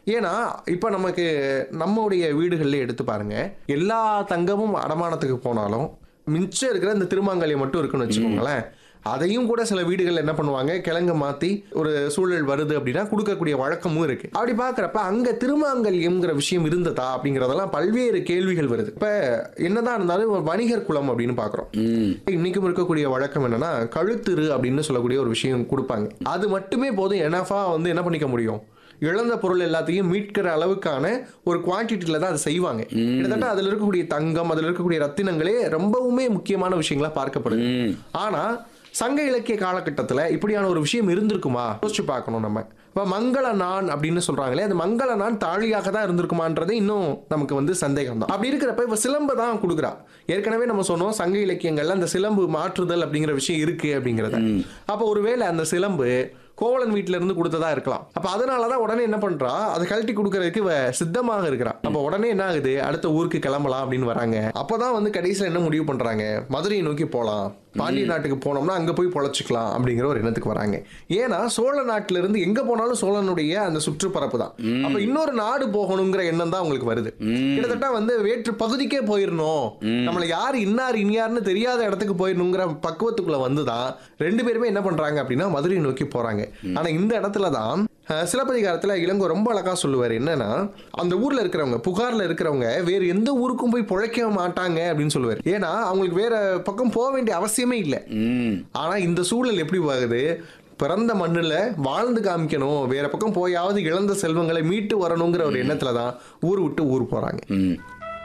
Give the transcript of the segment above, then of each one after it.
ஏன்னா இப்ப நமக்கு நம்முடைய வீடுகள்ல எடுத்து பாருங்க எல்லா தங்கமும் அடமானத்துக்கு போனாலும் மிச்சம் இருக்கிற இந்த திருமாங்கல்யம் மட்டும் இருக்குன்னு வச்சுக்கோங்களேன் அதையும் கூட சில வீடுகள் என்ன பண்ணுவாங்க கிழங்க மாத்தி ஒரு சூழல் வருது அப்படின்னா கொடுக்கக்கூடிய வழக்கமும் இருக்கு அப்படி பாக்குறப்ப அங்க திருமாங்கல்யம்ங்கிற விஷயம் இருந்ததா அப்படிங்கறதெல்லாம் பல்வேறு கேள்விகள் வருது இப்ப என்னதான் இருந்தாலும் ஒரு வணிகர் குலம் அப்படின்னு பாக்குறோம் ம் இன்னைக்கும் இருக்கக்கூடிய வழக்கம் என்னன்னா கழுத்திரு அப்படின்னு சொல்லக்கூடிய ஒரு விஷயம் கொடுப்பாங்க அது மட்டுமே போதும் எனஃபா வந்து என்ன பண்ணிக்க முடியும் இழந்த பொருள் எல்லாத்தையும் மீட்கிற அளவுக்கான ஒரு குவான்டிட்டியில தான் அதை செய்வாங்க கிட்டத்தட்ட அதுல இருக்கக்கூடிய தங்கம் அதுல இருக்கக்கூடிய ரத்தினங்களே ரொம்பவுமே முக்கியமான விஷயங்களா பார்க்கப்படுது ம் ஆனா சங்க இலக்கிய காலகட்டத்துல இப்படியான ஒரு விஷயம் இருந்திருக்குமா யோசிச்சு பார்க்கணும் நம்ம இப்ப மங்கள நான் அப்படின்னு சொல்றாங்களே அந்த மங்கள நான் தாழியாக தான் இருந்திருக்குமான்றது இன்னும் நமக்கு வந்து சந்தேகம் தான் அப்படி இருக்கிறப்ப இப்ப சிலம்பு தான் கொடுக்குறா ஏற்கனவே நம்ம சொன்னோம் சங்க இலக்கியங்கள்ல அந்த சிலம்பு மாற்றுதல் அப்படிங்கிற விஷயம் இருக்கு அப்படிங்கறத அப்ப ஒருவேளை அந்த சிலம்பு கோவலன் வீட்ல இருந்து கொடுத்ததா இருக்கலாம் அப்ப அதனாலதான் உடனே என்ன பண்றா அதை கழட்டி கொடுக்கறதுக்கு இவ சித்தமாக இருக்கிறா அப்ப உடனே என்ன ஆகுது அடுத்த ஊருக்கு கிளம்பலாம் அப்படின்னு வராங்க அப்பதான் வந்து கடைசியில என்ன முடிவு பண்றாங்க மதுரையை நோக்கி போலாம் பாண்டிய நாட்டுக்கு போனோம்னா அங்க போய் பொழைச்சிக்கலாம் அப்படிங்கிற ஒரு எண்ணத்துக்கு வராங்க ஏன்னா சோழ நாட்டுல இருந்து எங்க போனாலும் சோழனுடைய அந்த சுற்றுப்பரப்பு தான் அப்ப இன்னொரு நாடு போகணுங்கிற எண்ணம் தான் அவங்களுக்கு வருது கிட்டத்தட்ட வந்து வேற்று பகுதிக்கே போயிடணும் நம்மள யார் இன்னார் இனியார்னு தெரியாத இடத்துக்கு போயிடணுங்கிற பக்குவத்துக்குள்ள வந்துதான் ரெண்டு பேருமே என்ன பண்றாங்க அப்படின்னா மதுரையை நோக்கி போறாங்க ஆனா இந்த இடத்துல தான் அஹ், சிலப்பதிகாரத்துல இளங்கோ ரொம்ப அழகா சொல்லுவார் என்னன்னா அந்த ஊர்ல இருக்கிறவங்க புகார்ல இருக்கிறவங்க வேற எந்த ஊருக்கும் போய் பொழைக்க மாட்டாங்க அப்படின்னு சொல்லுவார் ஏன்னா அவங்களுக்கு வேற பக்கம் போக வேண்டிய அவசியமே இல்லை ம் ஆனா இந்த சூழல் எப்படி ஆகுது பிறந்த மண்ணுல வாழ்ந்து காமிக்கணும் வேற பக்கம் போயாவது இழந்த செல்வங்களை மீட்டு வரணுங்கிற ஒரு எண்ணத்துல தான் ஊர் விட்டு ஊர் போறாங்க ம்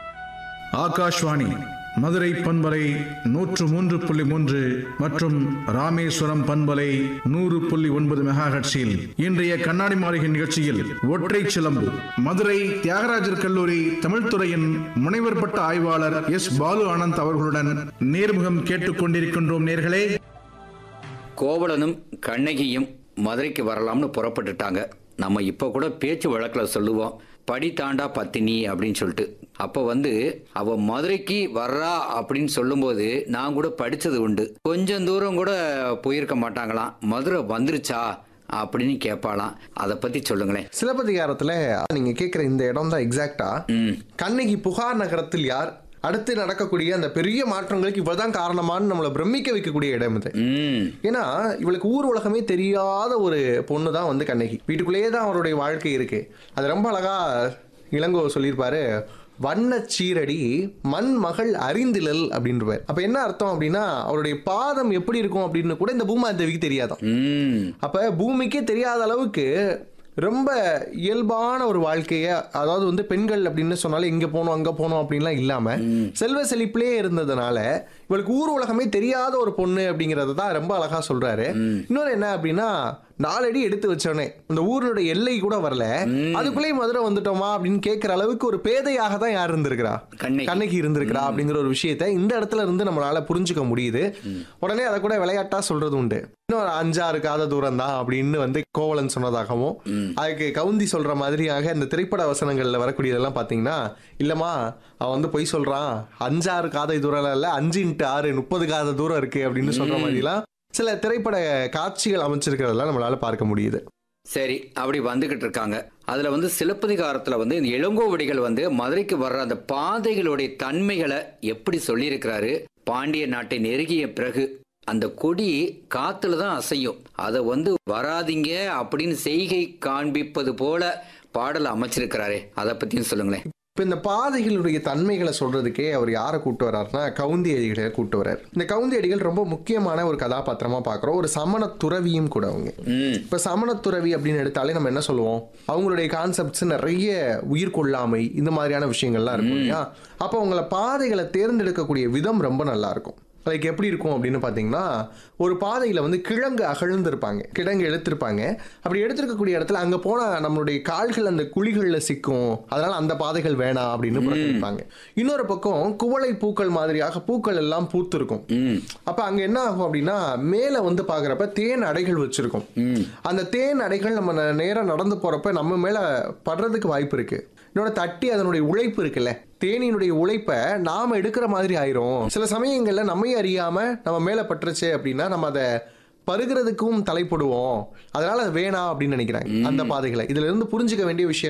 ஆகாஷ்வாணி மதுரை பண்பலை நூற்று மூன்று புள்ளி மூன்று மற்றும் ராமேஸ்வரம் பண்பலை நூறு புள்ளி ஒன்பது மெகாஹட்ஸில் இன்றைய கண்ணாடி மாளிகை நிகழ்ச்சியில் ஒற்றை சிலம்பு மதுரை தியாகராஜர் கல்லூரி தமிழ்துறையின் முனைவர் பட்ட ஆய்வாளர் எஸ் பாலு ஆனந்த் அவர்களுடன் நேர்முகம் கேட்டுக்கொண்டிருக்கின்றோம் நேர்களே கோவலனும் கண்ணகியும் மதுரைக்கு வரலாம்னு புறப்பட்டுட்டாங்க நம்ம இப்போ கூட பேச்சு வழக்கில் சொல்லுவோம் படி தாண்டா பத்தினி அப்படின்னு சொல்லிட்டு அப்போ வந்து அவ மதுரைக்கு வர்றா அப்படின்னு சொல்லும்போது நான் கூட படிச்சது உண்டு கொஞ்சம் தூரம் கூட போயிருக்க மாட்டாங்களாம் மதுரை வந்துருச்சா அப்படின்னு கேட்பாளாம் அதை பத்தி சொல்லுங்களேன் சிலப்பதிகாரத்துல நீங்க கேக்குற இந்த இடம் தான் எக்ஸாக்டா ம் கண்ணகி புகார் நகரத்தில் யார் அடுத்து நடக்கக்கூடிய அந்த பெரிய மாற்றங்களுக்கு இவதான் காரணமான்னு நம்மளை பிரமிக்க வைக்கக்கூடிய இடம் இது ம் ஏன்னா இவளுக்கு ஊர் உலகமே தெரியாத ஒரு பொண்ணு தான் வந்து கண்ணகி வீட்டுக்குள்ளேயே தான் அவருடைய வாழ்க்கை இருக்கு அது ரொம்ப அழகா இளங்கோ சொல்லியிருப்பாரு வண்ணச் சீரடி மண் மகள் அறிந்திலல் அப்படின்றவர் அப்ப என்ன அர்த்தம் அப்படின்னா அவருடைய பாதம் எப்படி இருக்கும் அப்படின்னு கூட இந்த பூமாதேவிக்கு தெரியாதாம் ம் அப்ப பூமிக்கே தெரியாத அளவுக்கு ரொம்ப இயல்பான ஒரு வாழ்க்கைய அதாவது வந்து பெண்கள் அப்படின்னு சொன்னாலே இங்க போகணும் அங்க போகணும் அப்படின்லாம் இல்லாம செல்வ செழிப்பிலே இருந்ததுனால இவளுக்கு ஊர் உலகமே தெரியாத ஒரு பொண்ணு அப்படிங்கறத தான் ரொம்ப அழகா சொல்றாரு இன்னொரு என்ன அப்படின்னா நாலடி எடுத்து வச்சோனே இந்த ஊருடைய எல்லை கூட வரல அதுக்குள்ளேயும் மதுரை வந்துட்டோமா அப்படின்னு கேட்கிற அளவுக்கு ஒரு பேதையாக தான் யார் இருந்திருக்கிறா கண்ணகி. கண்ணகி இருந்திருக்கிறா அப்படிங்கிற ஒரு விஷயத்தை இந்த இடத்துல இருந்து நம்மளால புரிஞ்சுக்க முடியுது உடனே அதை கூட விளையாட்டா சொல்றது உண்டு இன்னும் ஒரு அஞ்சாறு காத தூரம் தான் அப்படின்னு வந்து கோவலன் சொன்னதாகவும் அதுக்கு கவுந்தி சொல்ற மாதிரியாக இந்த திரைப்பட வசனங்கள்ல வரக்கூடியதெல்லாம் பாத்தீங்கன்னா இல்லம்மா அவன் வந்து பொய் சொல்றான் அஞ்சாறு காதை தூரம் இல்ல அஞ்சு இன்ட்டு ஆறு முப்பது காத தூரம் இருக்கு அப்படின்னு சொல்ற மாதிரிலாம் சில திரைப்பட காட்சிகள் அமைச்சிருக்கிறதெல்லாம் நம்மளால பார்க்க முடியுது சரி அப்படி வந்துகிட்டு இருக்காங்க அதுல வந்து சிலப்பதிகாரத்துல வந்து இந்த இளங்கோவடிகள் வந்து மதுரைக்கு வர்ற அந்த பாதைகளுடைய தன்மைகளை எப்படி சொல்லியிருக்கிறாரு பாண்டிய நாட்டை நெருங்கிய பிறகு அந்த கொடி காத்துல தான் அசையும் அதை வந்து வராதீங்க அப்படின்னு செய்கை காண்பிப்பது போல பாடல் அமைச்சிருக்கிறாரே அதை பத்தியும் சொல்லுங்களேன் இப்ப இந்த பாதைகளுடைய தன்மைகளை சொல்றதுக்கே அவர் யாரை கூட்டு வர்றாருன்னா கவுந்தி அடிகளை கூட்டு வர்றார் இந்த கவுந்தி அடிகள் ரொம்ப முக்கியமான ஒரு கதாபாத்திரமா பார்க்கிறோம் ஒரு சமண துறவியும் கூட அவங்க ம் இப்ப சமண துறவி அப்படின்னு எடுத்தாலே நம்ம என்ன சொல்லுவோம் அவங்களுடைய கான்செப்ட்ஸ் நிறைய உயிர் கொள்ளாமை இந்த மாதிரியான விஷயங்கள்லாம் இருக்கும் இல்லையா அப்போ அவங்கள பாதைகளை தேர்ந்தெடுக்கக்கூடிய விதம் ரொம்ப நல்லா இருக்கும் லைக் எப்படி இருக்கும் அப்படின்னு பார்த்தீங்கன்னா ஒரு பாதையில் வந்து கிழங்கு அகழ்ந்திருப்பாங்க கிழங்கு எடுத்திருப்பாங்க அப்படி எடுத்திருக்கக்கூடிய இடத்துல அங்கே போனால் நம்மளுடைய கால்கள் அந்த குழிகளில் சிக்கும் அதனால அந்த பாதைகள் வேணாம் அப்படின்னு புறக்கணிப்பாங்க இன்னொரு பக்கம் குவளை பூக்கள் மாதிரியாக பூக்கள் எல்லாம் பூத்திருக்கும் ம் அப்ப அங்க என்ன ஆகும் அப்படின்னா மேல வந்து பாக்குறப்ப தேன் அடைகள் வச்சிருக்கும் ம் அந்த தேன் அடைகள் நம்ம ந- நேரா நடந்து போறப்ப நம்ம மேல படுறதுக்கு வாய்ப்பு இருக்கு இன்னொன்று தட்டி அதனுடைய உழைப்பு இருக்குல்ல தேனியினுடைய உழைப்பை நாம எடுக்கிற மாதிரி ஆயிரும் சில சமயங்கள்ல நம்மையே அறியாம நம்ம மேல பட்டுருச்சு அப்படின்னா நம்ம அதை பருகிறதுக்கும் தலைப்படுவோம் அதனால அது வேணாம் அப்படின்னு நினைக்கிறாங்க அந்த பாதைகளை இதுல இருந்து புரிஞ்சுக்க வேண்டிய விஷயம்